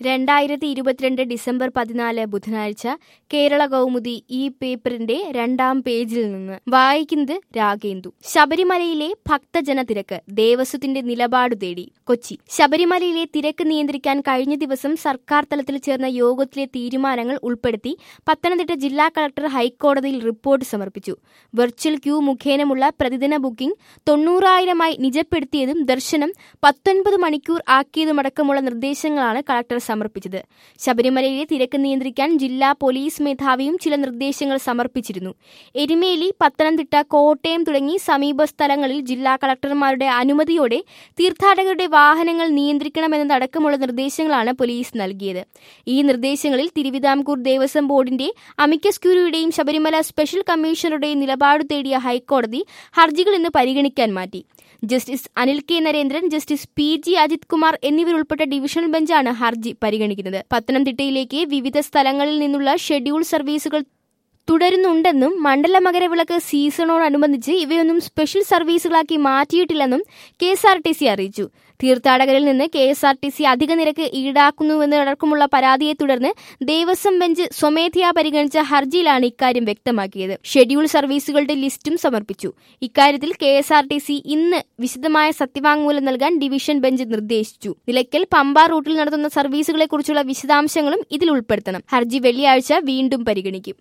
രണ്ടായിരത്തി ഇരുപത്തിരണ്ട് ഡിസംബർ പതിനാല് ബുധനാഴ്ച കേരള കൗമുദി ഈ പേപ്പറിന്റെ രണ്ടാം പേജിൽ നിന്ന് വായിക്കുന്നത് രാഗേന്ദു ശബരിമലയിലെ ഭക്തജന തിരക്ക് ദേവസ്വത്തിന്റെ നിലപാട് തേടി കൊച്ചി ശബരിമലയിലെ തിരക്ക് നിയന്ത്രിക്കാൻ കഴിഞ്ഞ ദിവസം സർക്കാർ തലത്തിൽ ചേർന്ന യോഗത്തിലെ തീരുമാനങ്ങൾ ഉൾപ്പെടുത്തി പത്തനംതിട്ട ജില്ലാ കളക്ടർ ഹൈക്കോടതിയിൽ റിപ്പോർട്ട് സമർപ്പിച്ചു വെർച്വൽ ക്യൂ മുഖേനമുള്ള പ്രതിദിന ബുക്കിംഗ് തൊണ്ണൂറായിരമായി നിജപ്പെടുത്തിയതും ദർശനം പത്തൊൻപത് മണിക്കൂർ ആക്കിയതുമടക്കമുള്ള നിർദ്ദേശങ്ങളാണ് കളക്ടർ സമർപ്പിച്ചത് ശബരിമലയിലെ തിരക്ക് നിയന്ത്രിക്കാൻ ജില്ലാ പോലീസ് മേധാവിയും ചില നിർദ്ദേശങ്ങൾ സമർപ്പിച്ചിരുന്നു എരുമേലി പത്തനംതിട്ട കോട്ടയം തുടങ്ങി സമീപ സ്ഥലങ്ങളിൽ ജില്ലാ കളക്ടർമാരുടെ അനുമതിയോടെ തീർത്ഥാടകരുടെ വാഹനങ്ങൾ നിയന്ത്രിക്കണമെന്നതടക്കമുള്ള നിർദ്ദേശങ്ങളാണ് പോലീസ് നൽകിയത് ഈ നിർദ്ദേശങ്ങളിൽ തിരുവിതാംകൂർ ദേവസ്വം ബോർഡിന്റെ അമിക്കസ് ക്യൂരിയുടെയും ശബരിമല സ്പെഷ്യൽ കമ്മീഷണറുടെയും നിലപാട് തേടിയ ഹൈക്കോടതി ഹർജികൾ ഇന്ന് പരിഗണിക്കാൻ മാറ്റി justice Anil K Narendran justice P G Ajith Kumar എന്നിവരുൾപ്പെട്ട ഡിവിഷണൽ ബെഞ്ചാണ് ഹർജി പരിഗണിക്കുന്നത് പത്തനംതിട്ടയിലേക്ക് വിവിധ സ്ഥലങ്ങളിൽ നിന്നുള്ള ഷെഡ്യൂൾ സർവീസുകൾ തുടരുന്നുണ്ടെന്നും മണ്ഡല മകരവിളക്ക് സീസണോടനുബന്ധിച്ച് ഇവയൊന്നും സ്പെഷ്യൽ സർവീസുകളാക്കി മാറ്റിയിട്ടില്ലെന്നും K S R T C അറിയിച്ചു തീർത്ഥാടകരിൽ നിന്ന് K S R T C അധിക നിരക്ക് ഈടാക്കുന്നുവെന്നടക്കമുള്ള പരാതിയെ തുടർന്ന് ദേവസ്വം ബെഞ്ച് സ്വമേധയാ പരിഗണിച്ച ഹർജിയിലാണ് ഇക്കാര്യം വ്യക്തമാക്കിയത് ഷെഡ്യൂൾ സർവീസുകളുടെ ലിസ്റ്റും സമർപ്പിച്ചു ഇക്കാര്യത്തിൽ K S R T C ഇന്ന് വിശദമായ സത്യവാങ്മൂലം നൽകാൻ ഡിവിഷൻ ബെഞ്ച് നിർദ്ദേശിച്ചു നിലയ്ക്കൽ പമ്പ റൂട്ടിൽ നടത്തുന്ന സർവീസുകളെക്കുറിച്ചുള്ള വിശദാംശങ്ങളും ഇതിൽ ഉൾപ്പെടുത്തണം ഹർജി വെള്ളിയാഴ്ച വീണ്ടും പരിഗണിക്കും